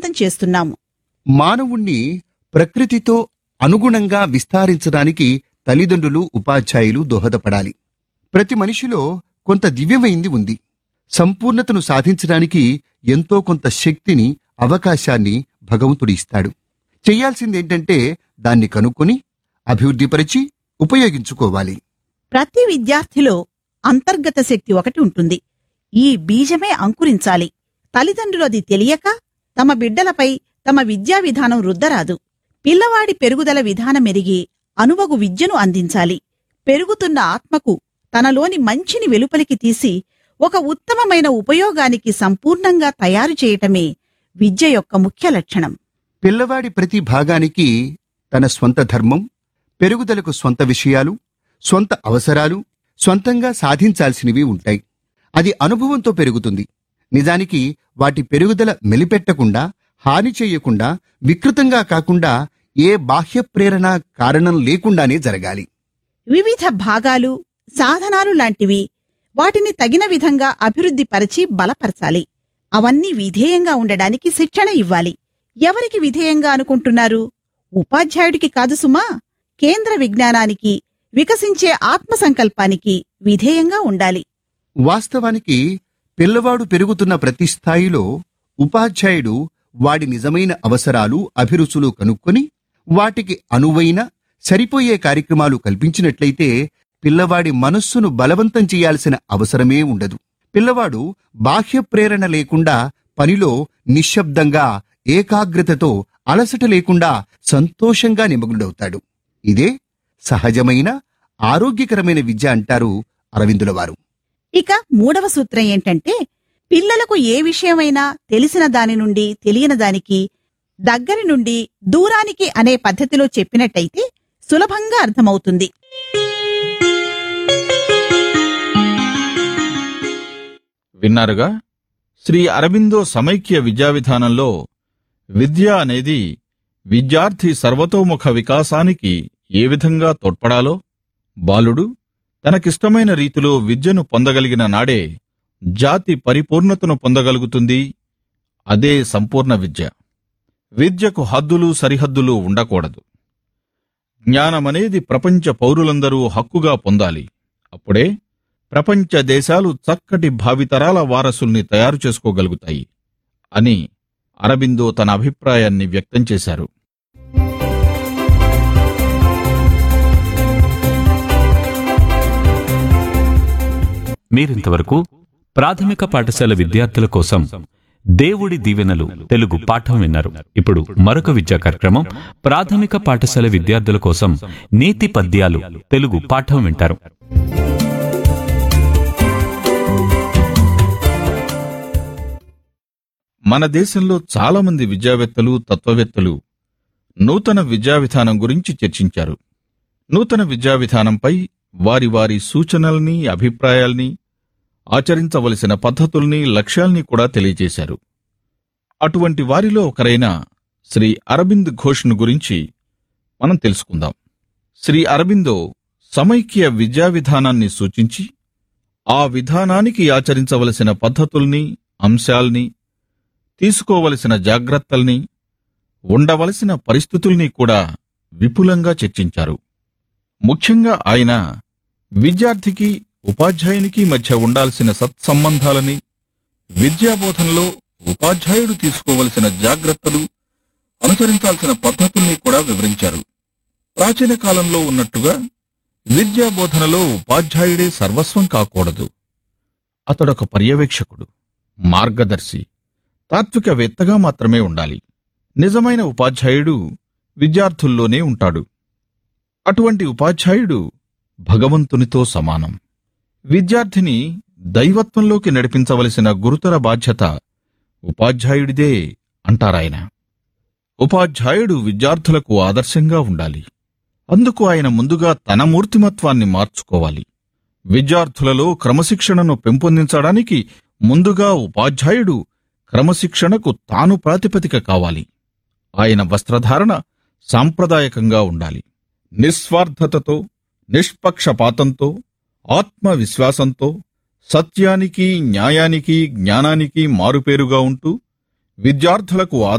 బలవంతం చేస్తున్నాము మానవుణ్ణి ప్రకృతితో అనుగుణంగా విస్తరించడానికి తల్లిదండ్రులు ఉపాధ్యాయులు దోహదపడాలి ప్రతి మనిషిలో కొంత దివ్యమైంది ఉంది సంపూర్ణతను సాధించడానికి ఎంతో కొంత శక్తిని అవకాశాన్ని భగవంతుడు ఇస్తాడు చెయ్యాల్సిందేంటంటే దాన్ని కనుక్కొని అభివృద్ధిపరిచి ఉపయోగించుకోవాలి ప్రతి విద్యార్థిలో అంతర్గత శక్తి ఒకటి ఉంటుంది ఈ బీజమే అంకురించాలి తల్లిదండ్రులు అది తెలియక తమ బిడ్డలపై తమ విద్యా విధానం రుద్దరాదు పిల్లవాడి పెరుగుదల విధానం ఎరిగి అనువగు విద్యను అందించాలి పెరుగుతున్న ఆత్మకు తనలోని మంచిని వెలుపలికి తీసి ఒక ఉత్తమమైన ఉపయోగానికి సంపూర్ణంగా తయారు చేయటమే విద్య యొక్క ముఖ్య లక్షణం పిల్లవాడి ప్రతి భాగానికి తన స్వంత ధర్మం పెరుగుదలకు స్వంత విషయాలు స్వంత అవసరాలు స్వంతంగా సాధించాల్సినవి ఉంటాయి అది అనుభవంతో పెరుగుతుంది నిజానికి వాటి పెరుగుదల మెలిపెట్టకుండా హాని చేయకుండా వికృతంగా కాకుండా ఏ బాహ్య ప్రేరణ కారణం లేకుండానే జరగాలి వివిధ భాగాలు సాధనాలు లాంటివి వాటిని తగిన విధంగా అభివృద్ధి పరిచి బలపరచాలి అవన్నీ విధేయంగా ఉండడానికి శిక్షణ ఇవ్వాలి ఎవరికి విధేయంగా అనుకుంటున్నారు ఉపాధ్యాయుడికి కాదు సుమా కేంద్ర విజ్ఞానానికి వికసించే ఆత్మ సంకల్పానికి విధేయంగా ఉండాలి వాస్తవానికి పిల్లవాడు పెరుగుతున్న ప్రతి స్థాయిలో ఉపాధ్యాయుడు వాడి నిజమైన అవసరాలు అభిరుచులు కనుక్కొని వాటికి అనువైన సరిపోయే కార్యక్రమాలు కల్పించినట్లయితే పిల్లవాడి మనస్సును బలవంతం చేయాల్సిన అవసరమే ఉండదు పిల్లవాడు బాహ్య ప్రేరణ లేకుండా పనిలో నిశ్శబ్దంగా ఏకాగ్రతతో అలసట లేకుండా సంతోషంగా నిమగ్నుడవుతాడు ఇదే సహజమైన ఆరోగ్యకరమైన విద్య అంటారు అరవిందుల వారు ఇక మూడవ సూత్రం ఏంటంటే పిల్లలకు ఏ విషయమైనా తెలిసిన దాని నుండి తెలియని దానికి దగ్గరి నుండి దూరానికి అనే పద్ధతిలో చెప్పినట్టయితే సులభంగా అర్థమవుతుంది విన్నారుగా శ్రీ అరబిందో సమైక్య విద్యా విధానంలో విద్య అనేది విద్యార్థి సర్వతోముఖ వికాసానికి ఏ విధంగా తోడ్పడాలో బాలుడు తనకిష్టమైన రీతిలో విద్యను పొందగలిగిన నాడే జాతి పరిపూర్ణతను పొందగలుగుతుంది అదే సంపూర్ణ విద్య విద్యకు హద్దులు సరిహద్దులు ఉండకూడదు జ్ఞానమనేది ప్రపంచ పౌరులందరూ హక్కుగా పొందాలి అప్పుడే ప్రపంచ దేశాలు చక్కటి భావితరాల వారసుల్ని తయారు చేసుకోగలుగుతాయి అని అరబిందో తన అభిప్రాయాన్ని వ్యక్తం చేశారు మీరింతవరకు ప్రాథమిక పాఠశాల విద్యార్థుల కోసం దేవుడి దీవెనలు తెలుగు పాఠం విన్నారు ఇప్పుడు మరొక విద్యా కార్యక్రమం ప్రాథమిక పాఠశాల విద్యార్థుల కోసం నీతి పద్యాలు తెలుగు పాఠం వింటారు మన దేశంలో చాలా మంది విద్యావేత్తలు తత్వవేత్తలు నూతన విద్యా విధానం గురించి చర్చించారు నూతన విద్యా విధానంపై వారి వారి సూచనల్ని అభిప్రాయాల్ని ఆచరించవలసిన పద్ధతుల్ని లక్ష్యాల్ని కూడా తెలియజేశారు అటువంటి వారిలో ఒకరైన శ్రీ అరబింద్ ఘోష్ను గురించి మనం తెలుసుకుందాం శ్రీ అరబిందో సమైక్య విద్యా విధానాన్ని సూచించి ఆ విధానానికి ఆచరించవలసిన పద్ధతుల్ని అంశాల్ని తీసుకోవలసిన జాగ్రత్తల్ని ఉండవలసిన పరిస్థితుల్ని కూడా విపులంగా చర్చించారు ముఖ్యంగా ఆయన విద్యార్థికి ఉపాధ్యాయునికి మధ్య ఉండాల్సిన సత్సంబంధాలని విద్యాబోధనలో ఉపాధ్యాయుడు తీసుకోవలసిన జాగ్రత్తలు అనుసరించాల్సిన పద్ధతుల్ని కూడా వివరించారు ప్రాచీన కాలంలో ఉన్నట్టుగా విద్యాబోధనలో ఉపాధ్యాయుడే సర్వస్వం కాకూడదు అతడొక పర్యవేక్షకుడు మార్గదర్శి తాత్వికవేత్తగా మాత్రమే ఉండాలి నిజమైన ఉపాధ్యాయుడు విద్యార్థుల్లోనే ఉంటాడు అటువంటి ఉపాధ్యాయుడు భగవంతునితో సమానం విద్యార్థిని దైవత్వంలోకి నడిపించవలసిన గురుతర బాధ్యత ఉపాధ్యాయుడిదే అంటారాయన ఉపాధ్యాయుడు విద్యార్థులకు ఆదర్శంగా ఉండాలి అందుకు ఆయన ముందుగా తన మూర్తిమత్వాన్ని మార్చుకోవాలి విద్యార్థులలో క్రమశిక్షణను పెంపొందించడానికి ముందుగా ఉపాధ్యాయుడు క్రమశిక్షణకు తాను ప్రాతిపదిక కావాలి ఆయన వస్త్రధారణ సాంప్రదాయకంగా ఉండాలి నిస్వార్థతతో నిష్పక్షపాతంతో ఆత్మవిశ్వాసంతో సత్యానికి న్యాయానికి జ్ఞానానికి మారుపేరుగా ఉంటూ విద్యార్థులకు